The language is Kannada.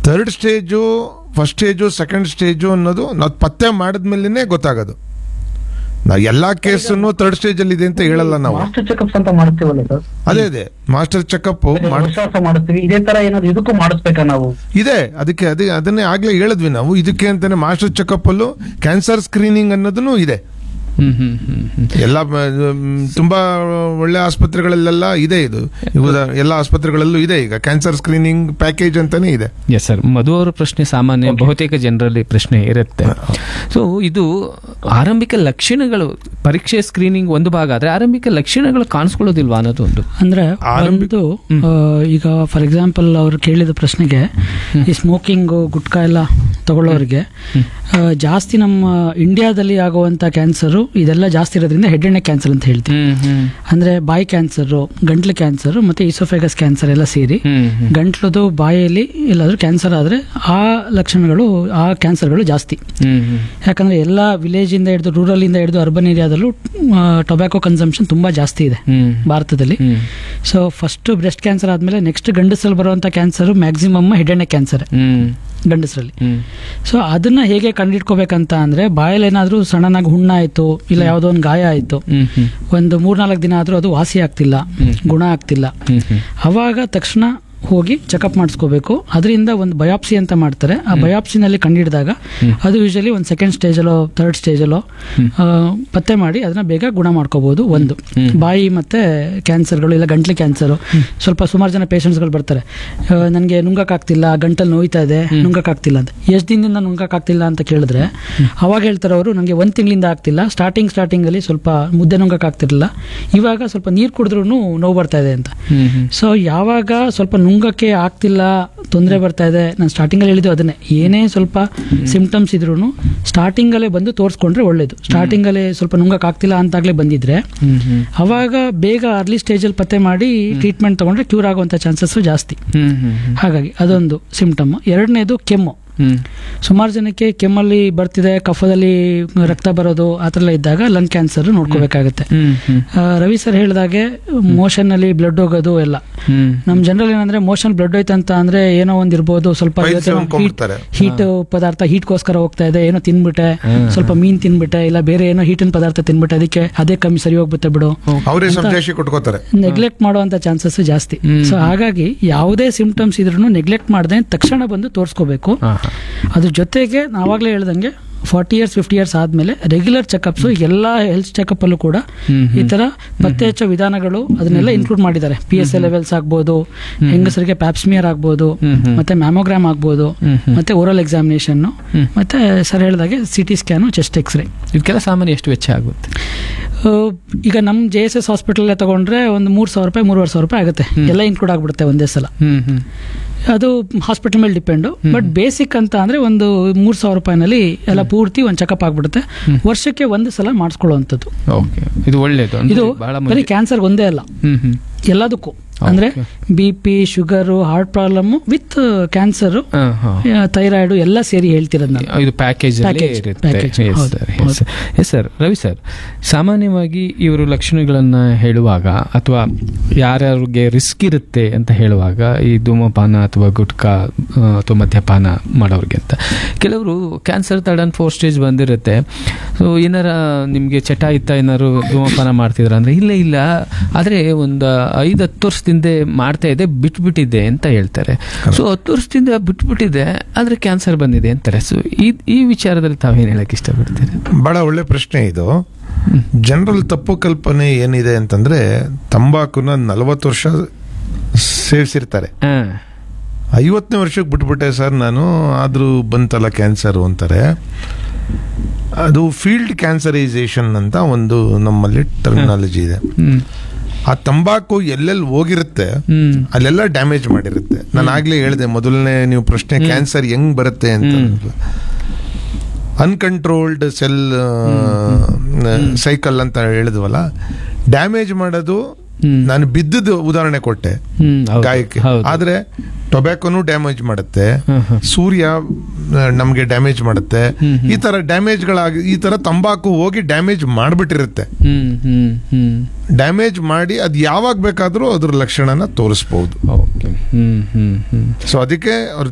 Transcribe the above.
Third stage first stage second stage ಅನ್ನೋದು ನಾವು ಪತ್ತೆ ಮಾಡಿದ್ಮೇಲೆ ಗೊತ್ತಾಗೋದು ನಾವು ಎಲ್ಲಾ ಕೇಸನ್ನು ಥರ್ಡ್ ಸ್ಟೇಜ್ ಅಲ್ಲಿ ಇದೆ ಅಂತ ಹೇಳಲ್ಲ ನಾವು ಮಾಸ್ಟರ್ ಚೆಕಪ್ಸ್ ಅಂತ ಮಾಡ್ತೀವಲ್ಲ ಸರ್ ಅದೇ ಅದೇ ಮಾಸ್ಟರ್ ಚೆಕಪ್ ವಿಶ್ವಾಸ ಮಾಡಿಸ್ತೀವಿ ಇದೇ ತರ ಏನಾದ್ರು ಇದಕ್ಕೂ ಮಾಡಿಸ್ಬೇಕಾ ನಾವು ಇದೆ ಅದಕ್ಕೆ ಅದೇ ಅದನ್ನೇ ಆಗ್ಲೇ ಹೇಳಿದ್ವಿ ನಾವು ಇದಕ್ಕೆ ಅಂತಾನೆ ಮಾಸ್ಟರ್ ಚೆಕಪ್ ಅಲ್ಲೂ ಕ್ಯಾನ್ಸರ್ ಸ್ಕ್ರೀನಿಂಗ್ ಅನ್ನೋದನ್ನು ಇದೆ ಹ್ಮ್ ಹ್ಮ್ ಹ್ಮ್ ಹ್ಮ್ ಎಲ್ಲ ಮ್, ತುಂಬಾ ಒಳ್ಳೆ ಆಸ್ಪತ್ರೆಗಳಲ್ಲೆಲ್ಲ ಇದೆ ಇದು ಇವಾಗ ಎಲ್ಲ ಆಸ್ಪತ್ರೆಗಳಲ್ಲೂ ಇದೆ ಈಗ ಕ್ಯಾನ್ಸರ್ ಸ್ಕ್ರೀನಿಂಗ್ ಪ್ಯಾಕೇಜ್ ಅಂತಾನೆ ಇದೆ ಎಸ್ ಸರ್ ಮಧು ಅವರ ಪ್ರಶ್ನೆ ಸಾಮಾನ್ಯ ಬಹುತೇಕ ಜನರಲ್ಲಿ ಪ್ರಶ್ನೆ ಇರುತ್ತೆ ಸೊ ಇದು ಆರಂಭಿಕ ಲಕ್ಷಣಗಳು ಪರೀಕ್ಷೆ ಸ್ಕ್ರೀನಿಂಗ್ ಒಂದು ಭಾಗ ಆದ್ರೆ ಆರಂಭಿಕ ಲಕ್ಷಣಗಳು ಕಾಣಿಸ್ಕೊಳ್ಳೋದಿಲ್ವಾ ಅನ್ನೋದು ಒಂದು ಅಂದ್ರೆ ಆರಂಭಿ- ಒಂದು ಆ, ಈಗ ಫಾರ್ ಎಕ್ಸಾಂಪಲ್ ಅವ್ರು ಕೇಳಿದ ಪ್ರಶ್ನೆಗೆ ಈ ಸ್ಮೋಕಿಂಗ್ ಗುಟ್ಕಾ ಎಲ್ಲ ತಗೊಳ್ಳೋರಿಗೆ ಆ, ಜಾಸ್ತಿ ನಮ್ಮ ಇಂಡಿಯಾದಲ್ಲಿ ಆಗುವಂತ ಕ್ಯಾನ್ಸರು ಇದೆಲ್ಲ ಜಾಸ್ತಿ ಇರೋದ್ರಿಂದ ಹೆಡ್ ಅಂಡ್ ನೆಕ್ ಕ್ಯಾನ್ಸರ್ ಅಂತ ಹೇಳ್ತೀವಿ ಹ್ಮ್ ಹ್ಮ್ ಅಂದ್ರೆ ಬಾಯಿ ಕ್ಯಾನ್ಸರು ಗಂಟ್ಲು ಕ್ಯಾನ್ಸರ್ ಮತ್ತೆ ಇಸೋಫೆಗಸ್ ಕ್ಯಾನ್ಸರ್ ಎಲ್ಲ ಸೇರಿ ಹ್ಮ್ ಹ್ಮ್ ಗಂಟ್ಲದು ಬಾಯಲ್ಲಿ ಎಲ್ಲಾದ್ರೂ ಕ್ಯಾನ್ಸರ್ ಆದ್ರೆ ಆ ಲಕ್ಷಣಗಳು ಆ ಕ್ಯಾನ್ಸರ್ಗಳು ಜಾಸ್ತಿ ಹ್ಮ್ ಹ್ಮ್ ಯಾಕಂದ್ರೆ ಎಲ್ಲ ವಿಲೇಜ್ ಇಂದ ಹಿಡಿದು ರೂರಲ್ ಇಂದ ಹಿಡಿದು ಅರ್ಬನ್ ಏರಿಯಾದಲ್ಲೂ ಟೊಬ್ಯಾಕೋ ಕನ್ಸಂಪ್ಷನ್ ತುಂಬಾ ಜಾಸ್ತಿ ಇದೆ ಹ್ಮ್ ಭಾರತದಲ್ಲಿ ಹ್ಮ್ ಸೊ ಫಸ್ಟ್ ಬ್ರೆಸ್ಟ್ ಕ್ಯಾನ್ಸರ್ ಆದ್ಮೇಲೆ ನೆಕ್ಸ್ಟ್ ಗಂಡಸರಲ್ಲಿ ಬರುವಂತ cancer maximum head and neck cancer ಹ್ಮ್ ಗಂಡಸರಲ್ಲಿ ಹ್ಮ್ ಸೊ ಅದನ್ನ ಹೇಗೆ ಕಂಡಿಡ್ಕೋಬೇಕಂತ ಅಂದ್ರೆ ಬಾಯಲ್ಲಿ ಏನಾದ್ರೂ ಸಣ್ಣನಾಗಿ ಹುಣ್ಣ ಆಯ್ತು ಇಲ್ಲ ಯಾವುದೋ ಒಂದು ಗಾಯ ಆಯ್ತು ಹ್ಮ್ ಹ್ಮ್ ಒಂದು ಮೂರ್ನಾಲ್ಕು ದಿನ ಆದ್ರೂ ಅದು ವಾಸಿ ಆಗ್ತಿಲ್ಲ ಗುಣ ಆಗ್ತಿಲ್ಲ ಹ್ಮ್ ಹ್ಮ್ ಅವಾಗ ತಕ್ಷಣ ಹೋಗಿ ಚೆಕಪ್ ಮಾಡಿಸ್ಕೋಬೇಕು ಅದರಿಂದ ಒಂದು ಬಯಾಪ್ಸಿ ಅಂತ ಮಾಡ್ತಾರೆ ಆ ಬಯಾಪ್ಸಿನಲ್ಲಿ ಕಂಡಿಡಿದಾಗ ಅದು ಯೂಶಲಿ ಒಂದು ಸೆಕೆಂಡ್ ಸ್ಟೇಜಲ್ಲೋ ಥರ್ಡ್ ಸ್ಟೇಜಲ್ಲೋ ಪತ್ತೆ ಮಾಡಿ ಅದನ್ನ ಬೇಗ ಗುಣ ಮಾಡ್ಕೋಬಹುದು ಒಂದು ಬಾಯಿ ಮತ್ತೆ ಕ್ಯಾನ್ಸರ್ಗಳು ಇಲ್ಲ ಗಂಟ್ಲು ಕ್ಯಾನ್ಸರು ಸ್ವಲ್ಪ ಸುಮಾರು ಜನ ಪೇಷಂಟ್ಸ್ಗಳು ಬರ್ತಾರೆ ನನಗೆ ನುಂಗಕ್ಕಾಗ್ತಿಲ್ಲ ಗಂಟಲು ನೋಯ್ತಾ ಇದೆ ನುಂಗಕ್ಕಾಗ್ತಿಲ್ಲ ಅಂತ ಎಷ್ಟು ದಿನದಿಂದ ನುಂಗಕ್ಕಾಗ್ತಿಲ್ಲ ಅಂತ ಕೇಳಿದ್ರೆ ಅವಾಗ ಹೇಳ್ತಾರೆ ಅವರು ನನಗೆ ಒಂದು ತಿಂಗಳಿಂದ ಆಗ್ತಿಲ್ಲ ಸ್ಟಾರ್ಟಿಂಗ್ ಸ್ಟಾರ್ಟಿಂಗಲ್ಲಿ ಸ್ವಲ್ಪ ಮುದ್ದೆ ನುಂಗಕ್ಕಾಗ್ತಿರಲಿಲ್ಲ ಇವಾಗ ಸ್ವಲ್ಪ ನೀರು ಕುಡಿದ್ರೂ ನೋವು ಬರ್ತಾ ಇದೆ ಅಂತ ಹ್ಮ್ ಹ್ಮ್ ಸೊ ಯಾವಾಗ ಸ್ವಲ್ಪ ನುಂಗಕ್ಕೆ ಆಗ್ತಿಲ್ಲ ತೊಂದರೆ ಬರ್ತಾ ಇದೆ ನಾನು ಸ್ಟಾರ್ಟಿಂಗಲ್ಲಿ ಹೇಳಿದ್ದು ಅದನ್ನೇ ಏನೇ ಸ್ವಲ್ಪ ಸಿಂಪ್ಟಮ್ಸ್ ಇದ್ರೂ ಸ್ಟಾರ್ಟಿಂಗಲ್ಲೇ ಬಂದು ತೋರಿಸ್ಕೊಂಡ್ರೆ ಒಳ್ಳೇದು ಸ್ಟಾರ್ಟಿಂಗಲ್ಲೇ ಸ್ವಲ್ಪ ನುಂಗಕ್ಕೆ ಆಗ್ತಿಲ್ಲ ಅಂತಾಗಲೇ ಬಂದಿದ್ರೆ ಹ್ಮ್ ಹ್ಮ್ ಅವಾಗ ಬೇಗ ಅರ್ಲಿ ಸ್ಟೇಜಲ್ಲಿ ಪತ್ತೆ ಮಾಡಿ ಟ್ರೀಟ್ಮೆಂಟ್ ತಗೊಂಡ್ರೆ ಕ್ಯೂರ್ ಆಗುವಂಥ ಚಾನ್ಸಸ್ ಜಾಸ್ತಿ ಹ್ಮ್ ಹ್ಮ್ ಹ್ಮ್ ಹಾಗಾಗಿ ಅದೊಂದು ಸಿಂಪ್ಟಮ್ ಎರಡನೇದು ಕೆಮ್ಮು ಹ್ಮ್ ಸುಮಾರು ಜನಕ್ಕೆ ಕೆಮ್ಮಲ್ಲಿ ಬರ್ತಿದೆ ಕಫದಲ್ಲಿ ರಕ್ತ ಬರೋದು ಆ ಥರ ಎಲ್ಲ ಇದ್ದಾಗ ಲಂಗ್ ಕ್ಯಾನ್ಸರ್ ನೋಡ್ಕೋಬೇಕಾಗುತ್ತೆ ಹ್ಮ್ ಹ್ಮ್ ಆ, ರವಿ ಸರ್ ಹೇಳಿದಾಗೆ ಮೋಷನ್ ಅಲ್ಲಿ ಬ್ಲಡ್ ಹೋಗೋದು ಎಲ್ಲ ಹ್ಮ್ ನಮ್ ಜನರಲ್ ಏನಂದ್ರೆ ಮೋಷನ್ ಬ್ಲಡ್ ಹೋಯ್ತು ಅಂತ ಅಂದ್ರೆ ಏನೋ ಒಂದ್ ಇರ್ಬೋದು ಸ್ವಲ್ಪ Piles ಅನ್ಕೊಂಡ್ಬಿಡ್ತಾರೆ. ಹೀಟ್ ಪದಾರ್ಥ ಹೀಟ್ಗೋಸ್ಕರ ಹೋಗ್ತಾ ಇದೆ ಏನೋ ತಿನ್ಬಿಟ್ಟೆ ಸ್ವಲ್ಪ ಮೀನ್ ತಿನ್ಬಿಟ್ಟೆ ಇಲ್ಲ ಬೇರೆ ಏನೋ ಹೀಟಿನ ಪದಾರ್ಥ ತಿನ್ಬಿಟ್ಟೆ ಅದಕ್ಕೆ ಅದೇ ಕಮ್ಮಿ ಸರಿ ಹೋಗ್ಬಿಟ್ಟೆ ಬಿಡು ಅವರೇ ಸಂದೇಶ ಕೊಟ್ಕೋತಾರೆ ನೆಗ್ಲೆಕ್ಟ್ ಮಾಡುವಂತ ಚಾನ್ಸಸ್ ಜಾಸ್ತಿ ಸೊ ಹಾಗಾಗಿ ಯಾವುದೇ ಸಿಂಪ್ಟಮ್ಸ್ ಇದ್ರೂ ನೆಗ್ಲೆಕ್ಟ್ ಮಾಡದೆ ತಕ್ಷಣ ಬಂದು ತೋರಿಸ್ಕೋಬೇಕು ಹಾ ಹಾ ಅದ್ರ ಜೊತೆಗೆ ನಾವಾಗಲೇ ಹೇಳ್ದಂಗೆ ಫಾರ್ಟಿ ಇಯರ್ಸ್ ಫಿಫ್ಟಿ ಇಯರ್ಸ್ ಆದ್ಮೇಲೆ ರೆಗ್ಯುಲರ್ ಚೆಕಪ್ಸ್ ಎಲ್ಲ ಹೆಲ್ತ್ ಚೆಕಪ್ ಅಲ್ಲೂ ಕೂಡ ಈ ತರ ಪತ್ತೆ ಹಚ್ಚೋ ವಿಧಾನಗಳು ಅದನ್ನೆಲ್ಲ ಇನ್ಕ್ಲೂಡ್ ಮಾಡಿದ್ದಾರೆ ಪಿ ಎಸ್ ಎ ಲೆವೆಲ್ಸ್ ಆಗ್ಬೋದು ಹೆಂಗಸರಿಗೆ ಪ್ಯಾಪ್ಸ್ಮಿಯರ್ ಆಗ್ಬೋದು ಮತ್ತೆ ಮ್ಯಾಮೋಗ್ರಾಮ್ ಆಗ್ಬೋದು ಮತ್ತೆ ಓರಲ್ ಎಕ್ಸಾಮಿನೇಷನ್ ಮತ್ತೆ ಸರ್ ಹೇಳಿದಾಗೆ C T scan chest X ray ಇದಕ್ಕೆಲ್ಲ ಸಾಮಾನ್ಯ ಎಷ್ಟು ವೆಚ್ಚ ಆಗುತ್ತೆ ಈಗ ನಮ್ಮ ಜೆ ಎಸ್ ಎಸ್ ಹಾಸ್ಪಿಟಲ್ ತಗೊಂಡ್ರೆ ಒಂದು ಮೂರು ಸಾವಿರ ರೂಪಾಯಿ ಮೂರುವರೆ ಸಾವಿರ ರೂಪಾಯಿ ಆಗುತ್ತೆ ಎಲ್ಲ ಇನ್ಕ್ಲೂಡ್ ಆಗ್ಬಿಡುತ್ತೆ ಒಂದೇ ಸಲ ಹ್ಮ್ ಹ್ಮ್ ಅದು ಹಾಸ್ಪಿಟಲ್ ಮೇಲೆ ಡಿಪೆಂಡು ಬಟ್ ಬೇಸಿಕ್ ಅಂತ ಅಂದ್ರೆ ಒಂದು ಮೂರು ಸಾವಿರ ರೂಪಾಯಿನಲ್ಲಿ ಎಲ್ಲ ಪೂರ್ತಿ ಒಂದು ಚೆಕಪ್ ಆಗ್ಬಿಡುತ್ತೆ ವರ್ಷಕ್ಕೆ ಒಂದು ಸಲ ಮಾಡಿಸ್ಕೊಳ್ಳುವಂಥದ್ದು ಓಕೆ ಇದು ಒಳ್ಳೇದು ಅಂದ್ರೆ ಇದು ಬಹಳ ಬರೀ ಮುಂಚೆ ಕ್ಯಾನ್ಸರ್ ಒಂದೇ ಅಲ್ಲ ಹ್ಮ್ ಹ್ಮ್ ಎಲ್ಲದಕ್ಕೂ ಅಂದ್ರೆ B P sugar heart problem with cancer ಹಾ, ಹಾ. ಥೈರಾಯ್ಡ್ ಎಲ್ಲ ಸೇರಿ ಹೇಳ್ತಿರೋದು ನಾನು ಇದು ಪ್ಯಾಕೇಜ್ ಅಲ್ಲಿ Package, ಇರುತ್ತೆ package. Yes, ಹೌದು, sir. Yes, ಹೌದು. sir. Yes, sir. Ravi sir ಸಾಮಾನ್ಯವಾಗಿ ಇವರು ಲಕ್ಷಣಗಳನ್ನ ಹೇಳುವಾಗ ಅಥವಾ ಯಾರ್ಯಾರಿಗೆ ರಿಸ್ಕ್ ಇರುತ್ತೆ ಅಂತ ಹೇಳುವಾಗ ಈ ಧೂಮಪಾನ ಅಥವಾ ಗುಟ್ಕಾ ಆ, ಅಥವಾ ಮದ್ಯಪಾನ ಮಾಡೋರಿಗೆ ಅಂತ ಕೆಲವರು cancer third and four stage ಬಂದಿರುತ್ತೆ ಸೊ ಏನಾರ ನಿಮಗೆ ಚಟ ಇತ್ತ ಏನಾರು ಧೂಮಪಾನ ಮಾಡ್ತಿದ್ರ ಅಂದ್ರೆ ಇಲ್ಲ ಇಲ್ಲ ಆದರೆ ಒಂದು ಐದು ಹತ್ತು ವರ್ಷದಿಂದ ಮಾಡ್ತಾ ಇದೆ ಬಿಟ್ಬಿಟ್ಟಿದೆ ಅಂತ ಹೇಳ್ತಾರೆ ಸೊ ಹತ್ತು ವರ್ಷದಿಂದ ಬಿಟ್ಬಿಟ್ಟಿದೆ ಆದರೆ ಕ್ಯಾನ್ಸರ್ ಬಂದಿದೆ ಅಂತಾರೆ ಸೊ ಈ ಈ ವಿಚಾರದಲ್ಲಿ ತಾವೇನು ಹೇಳಕ್ ಇಷ್ಟಪಡ್ತೀರಿ ಬಹಳ ಒಳ್ಳೆ ಪ್ರಶ್ನೆ ಇದು ಜನರಲ್ ತಪ್ಪು ಕಲ್ಪನೆ ಏನಿದೆ ಅಂತಂದ್ರೆ ತಂಬಾಕುನ ನಲವತ್ತು ವರ್ಷ ಸೇವಿಸಿರ್ತಾರೆ ಹಾ ಐವತ್ತನೇ ವರ್ಷಕ್ಕೆ ಬಿಟ್ಬಿಟ್ಟೆ ಸರ್ ನಾನು ಆದ್ರೂ ಬಂತಲ್ಲ ಕ್ಯಾನ್ಸರ್ ಅಂತಾರೆ ಅದು ಫೀಲ್ಡ್ ಕ್ಯಾನ್ಸರೈಸೇಷನ್ ಅಂತ ಒಂದು ನಮ್ಮಲ್ಲಿ ಟರ್ಮಿನಾಲಜಿ ಇದೆ ಹ್ಮ್ ಆ ತಂಬಾಕು ಎಲ್ಲೆಲ್ಲಿ ಹೋಗಿರುತ್ತೆ ಹ್ಮ್ ಅಲ್ಲೆಲ್ಲ ಡ್ಯಾಮೇಜ್ ಮಾಡಿರುತ್ತೆ ನಾನು ಆಗ್ಲೇ ಹೇಳಿದೆ ಮೊದಲನೇ ನೀವು ಪ್ರಶ್ನೆ ಕ್ಯಾನ್ಸರ್ ಹೆಂಗ್ ಬರುತ್ತೆ ಅಂತ ಅನ್ಕಂಟ್ರೋಲ್ಡ್ ಸೆಲ್ ಸೈಕಲ್ ಅಂತ ಹೇಳಿದ್ವಲ್ಲ ಡ್ಯಾಮೇಜ್ ಮಾಡೋದು ನಾನು ಬಿದ್ದದ ಉದಾಹರಣೆ ಕೊಟ್ಟೆ ಹ್ಮ್ ಹೌದು, ಗಾಯಕ್ಕೆ ಹೌದು. ಆದ್ರೆ ಟೊಬ್ಯಾಕೋನು ಡ್ಯಾಮೇಜ್ ಮಾಡುತ್ತೆ ಹ್ಮ್, ಹ್ಮ್. ಸೂರ್ಯ ಆ, ನಮ್ಗೆ ಡ್ಯಾಮೇಜ್ ಮಾಡುತ್ತೆ ಈ ತರ ಡ್ಯಾಮೇಜ್ಗಳಾಗಿ ಈ ತರ ತಂಬಾಕು ಹೋಗಿ ಡ್ಯಾಮೇಜ್ ಮಾಡ್ಬಿಟ್ಟಿರುತ್ತೆ ಹ್ಮ್ ಹ್ಮ್ ಹ್ಮ್ ಡ್ಯಾಮೇಜ್ ಮಾಡಿ ಅದ್ ಯಾವಾಗ ಬೇಕಾದ್ರೂ ಅದ್ರ ಲಕ್ಷಣನ ತೋರಿಸ್ಬಹುದು ಓಕೆ ಹ್ಮ್ ಹ್ಮ್ ಹ್ಮ್ ಸೊ ಅದಕ್ಕೆ ಅವ್ರ